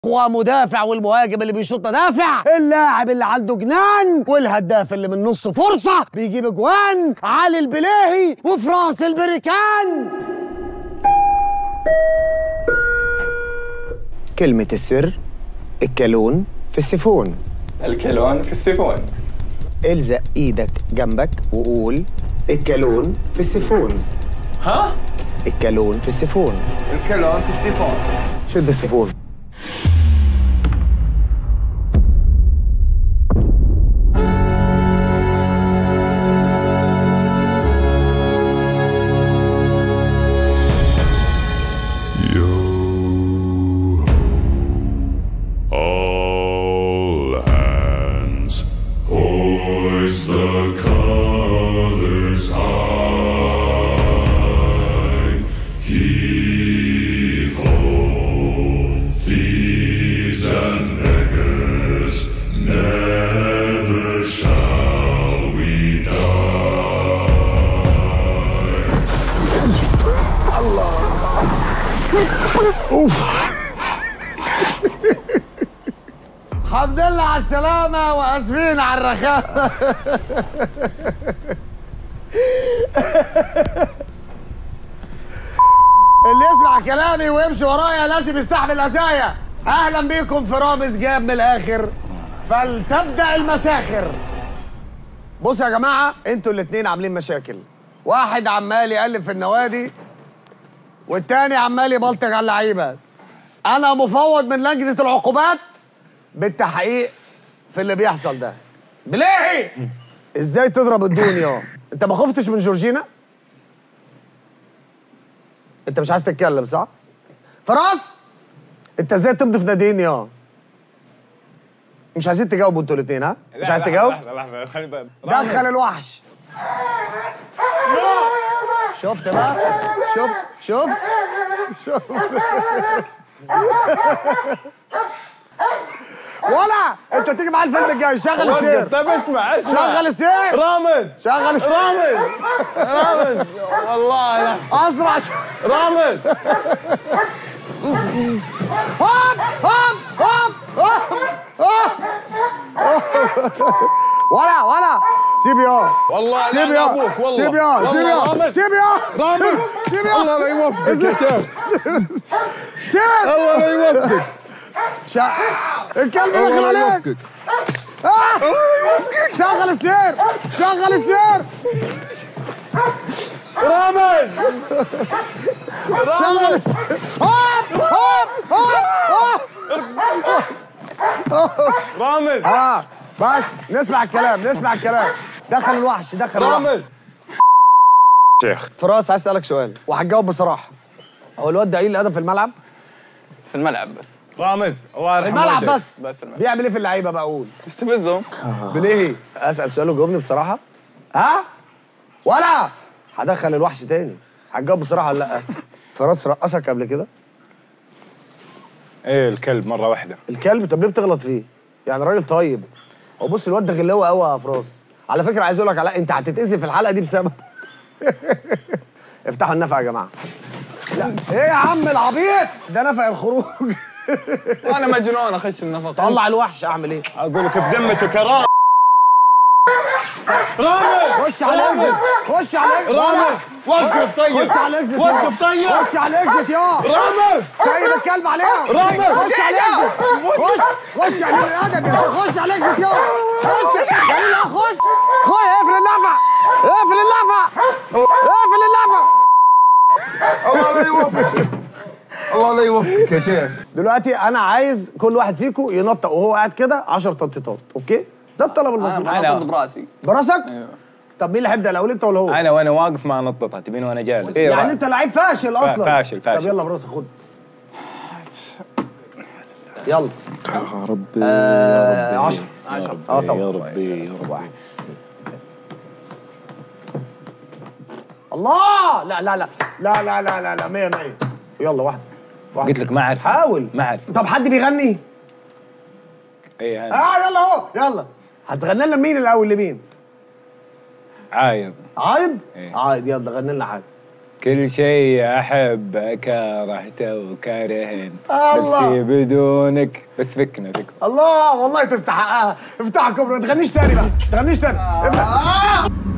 ومدافع والمهاجم اللي بيشوط مدافع اللاعب اللي عنده جنان والهداف اللي من نص فرصة بيجيب اجوان علي البلاهي وفراس البريكان كلمة السر الكالون في السيفون الكلون في السيفون الزق ايدك جنبك وقول الكالون في السيفون ها؟ الكالون في السيفون الكلون في السيفون شد السيفون Yo, all hands, hoist the colors high. Heave ho, thieves and beggars, never shall we die. الحمد لله على السلامة وأسفين على الرخامة اللي يسمع كلامي ويمشي ورايا لازم يستحمل أذايا أهلا بيكم في رامز جاب من الآخر فلتبدأ المساخر بصوا يا جماعة انتوا الاتنين عاملين مشاكل واحد عمال يقلب في النوادي والتاني عمال يبلطج على اللعيبة أنا مفوض من لجنة العقوبات بالتحقيق في اللي بيحصل ده بلاهي ازاي تضرب الدنيا انت ما خفتش من جورجينا انت مش عايز تتكلم صح فراس انت ازاي تمضي في نادين يا مش عايزين تجاوبوا انتوا الاثنين ها مش عايز تجاوب لحظة لحظة خلي بالك دخل الوحش شفت بقى شوف شوف شوف ولا انت تيجي معايا الفيلم الجاي شغل السير طيب اسمع اسمع شغل السير رامز شغل السير رامز رامز والله يا اسرع ش- رامز هوب هوب هوب هوب هوب. ولا ولا سيب يا والله سيب لعن يا ابوك والله سيب يا سيب والله يا رامز سيب يا رامز سيب يا الله لا يوفقك يا شيخ سيب الله لا يوفقك شا... الكلب الله دخل لا عليك يوفقك آه! شغل السير شغل السير رامز شغل السير هوب هوب هوب هوب رامز اه بس نسمع الكلام نسمع الكلام دخل الوحش دخل الوحش رامز شيخ فراس عايز اسالك سؤال وهتجاوب بصراحه هو الواد ده قليل الادب في الملعب في الملعب بس رامز الله يرحمه الملعب والديك. بس بس الملعب. بيعمل ايه في اللعيبه بقى قول استفزهم بليه اسال سؤال وجاوبني بصراحه ها ولا هدخل الوحش تاني هتجاوب بصراحه ولا لا فراس رقصك قبل كده ايه الكلب مرة واحدة الكلب طب ليه بتغلط فيه يعني راجل طيب هو بص الواد ده غلاوي قوي يا فراس على فكره عايز اقول لك على انت هتتاذي في الحلقه دي بسبب افتحوا النفق يا جماعه لا ايه يا عم العبيط ده نفق الخروج وانا مجنون اخش النفق طلع الوحش اعمل ايه اقول لك بذمتك يا رامز رامز خش على الاكزت خش على الاكزت رامز وقف طيب خش على الاكزت وقف طيب خش على الاكزت يا رامز سيب الكلب عليها رامز. خش على الاكزت خش خش على الادب يا أخي. خش على الاكزت يا خش يلا خش خش اقفل اللفع اقفل اللفع اقفل اللفع الله لا يوفقك الله لا يوفقك يا شيخ دلوقتي انا عايز كل واحد فيكم ينطق وهو قاعد كده 10 تنطيطات اوكي ده الطلب البسيط انا ضد براسي براسك ايوه طب مين اللي هيبدا الاول انت ولا هو انا وانا واقف ما نططها تبين وانا جالس إيه يعني رأيك؟ انت لعيب فاشل اصلا فاشل- فاشل. طب يلا براسك خد يلا يا ربي آه 10 10 اه طبعا يا ربي يا ربي الله لا لا لا لا لا لا لا لا 100 100 يلا واحد واحد قلت لك ما اعرف حاول ما اعرف طب حد بيغني ايه هذا اه يلا اهو يلا هتغني لنا مين الاول لمين عايض عايض إيه. عايض يلا غني لنا حاجه كل شيء احبه كرهته وكارهن الله. نفسي بدونك بس فكنا فكنا الله والله تستحقها افتحكم ما تغنيش تاني بقى ما تغنيش تاني افتح